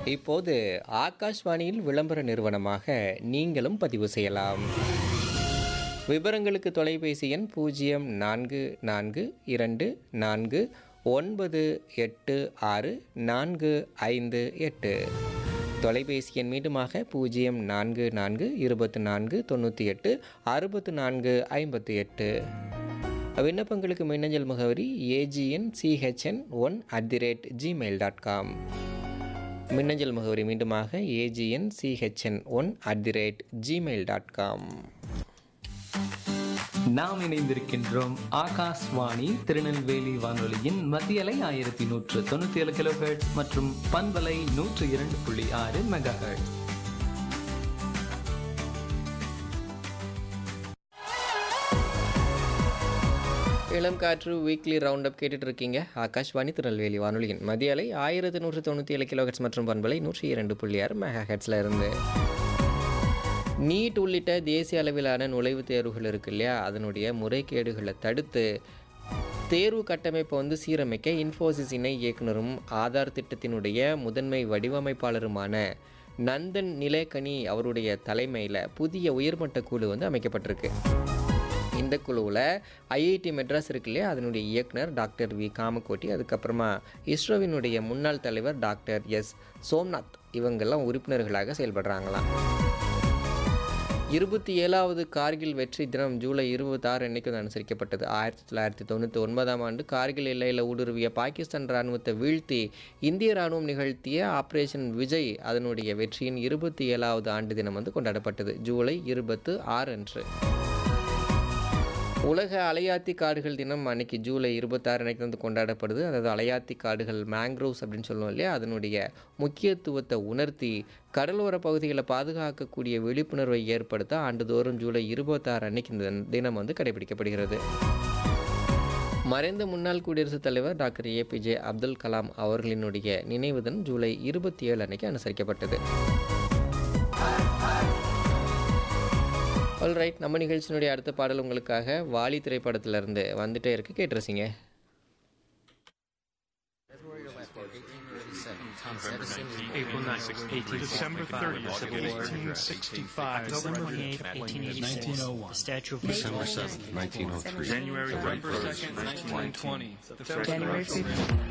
இப்போது ஆகாஷ்வாணியில் விளம்பர நிறுவனமாக நீங்களும் பதிவு செய்யலாம் விவரங்களுக்கு தொலைபேசி எண் பூஜ்ஜியம் நான்கு நான்கு இரண்டு நான்கு ஒன்பது எட்டு ஆறு நான்கு ஐந்து எட்டு தொலைபேசி எண் மீண்டுமாக பூஜ்ஜியம் நான்கு நான்கு இருபத்தி நான்கு தொண்ணூற்றி எட்டு அறுபத்து நான்கு ஐம்பத்தி எட்டு விண்ணப்பங்களுக்கு மின்னஞ்சல் முகவரி AGN CHN one at the rate gmail dot com மின்னஞ்சல் முகவரி மீண்டுமாக AGN CHN one at the rate gmail dot com நாம் இணைந்திருக்கின்றோம் ஆகாஷ்வாணி திருநெல்வேலி வானொலியின் மத்தியலை ஆயிரத்தி நூற்று தொண்ணூத்தி ஏழு கிலோ மற்றும் பண்பலை நூற்று இரண்டு புள்ளி ஆறு மெகா இளம் காற்று வீக்லி ரவுண்ட் அப் கேட்டுட்டு இருக்கீங்க ஆகாஷ்வாணி திருநெல்வேலி வானொலியின் மதிய அலை ஆயிரத்து நூற்று தொண்ணூற்றி ஏழு கிலோஹெட்ஸ் மற்றும் பண்பலை நூற்றி இரண்டு புள்ளி ஆறு மெகா ஹெட்ஸில் இருந்து நீட் உள்ளிட்ட தேசிய அளவிலான நுழைவுத் தேர்வுகள் இருக்கு இல்லையா அதனுடைய முறைகேடுகளை தடுத்து தேர்வு கட்டமைப்பை வந்து சீரமைக்க இன்ஃபோசிஸ் இணை இயக்குனரும் ஆதார் திட்டத்தினுடைய முதன்மை வடிவமைப்பாளருமான நந்தன் நிலேகனி அவருடைய தலைமையில் புதிய உயர்மட்ட குழு வந்து அமைக்கப்பட்டிருக்கு இந்த குழுவில் ஐஐடி மெட்ராஸ் இருக்கு இல்லையா அதனுடைய இயக்குனர் டாக்டர் வி காமகோட்டி அதுக்கப்புறமா இஸ்ரோவினுடைய முன்னாள் தலைவர் டாக்டர் எஸ் சோம்நாத் இவங்கெல்லாம் உறுப்பினர்களாக செயல்படுறாங்களாம் இருபத்தி ஏழாவது கார்கில் வெற்றி தினம் ஜூலை இருபத்தாறு அன்னைக்கு வந்து அனுசரிக்கப்பட்டது ஆயிரத்தி தொள்ளாயிரத்தி தொண்ணூற்றி ஒன்பதாம் ஆண்டு கார்கில் எல்லையில் ஊடுருவிய பாகிஸ்தான் இராணுவத்தை வீழ்த்தி இந்திய இராணுவம் நிகழ்த்திய ஆபரேஷன் விஜய் அதனுடைய வெற்றியின் இருபத்தி ஏழாவது ஆண்டு தினம் வந்து கொண்டாடப்பட்டது ஜூலை இருபத்து ஆறு அன்று உலக அலையாத்தி காடுகள் தினம் அன்னைக்கு ஜூலை இருபத்தாறு அன்னைக்கு வந்து கொண்டாடப்படுது அதாவது அலையாத்தி காடுகள் மேங்க்ரோவ்ஸ் அப்படின்னு சொல்லுவோம் இல்லையா அதனுடைய முக்கியத்துவத்தை உணர்த்தி கடலோர பகுதிகளை பாதுகாக்கக்கூடிய விழிப்புணர்வை ஏற்படுத்த ஆண்டுதோறும் ஜூலை இருபத்தாறு அன்னைக்கு இந்த தினம் வந்து கடைபிடிக்கப்படுகிறது மறைந்த முன்னாள் குடியரசுத் தலைவர் டாக்டர் ஏபிஜே அப்துல் கலாம் அவர்களினுடைய நினைவு தினம் ஜூலை இருபத்தி ஏழு அன்னைக்கு அனுசரிக்கப்பட்டது ஆல்ரைட் நம்ம நிகழ்ச்சியினுடைய அடுத்த பாடல் உங்களுக்காக வாலி திரைப்படத்திலிருந்து வந்துட்டே இருக்கு கேட்டுருசிங்க April 9th, December 30th, 1865. October 28th, 1886. The Statue of December Liberty. 7th, 1903. January The right 1st, vote. 1920. The January 5th.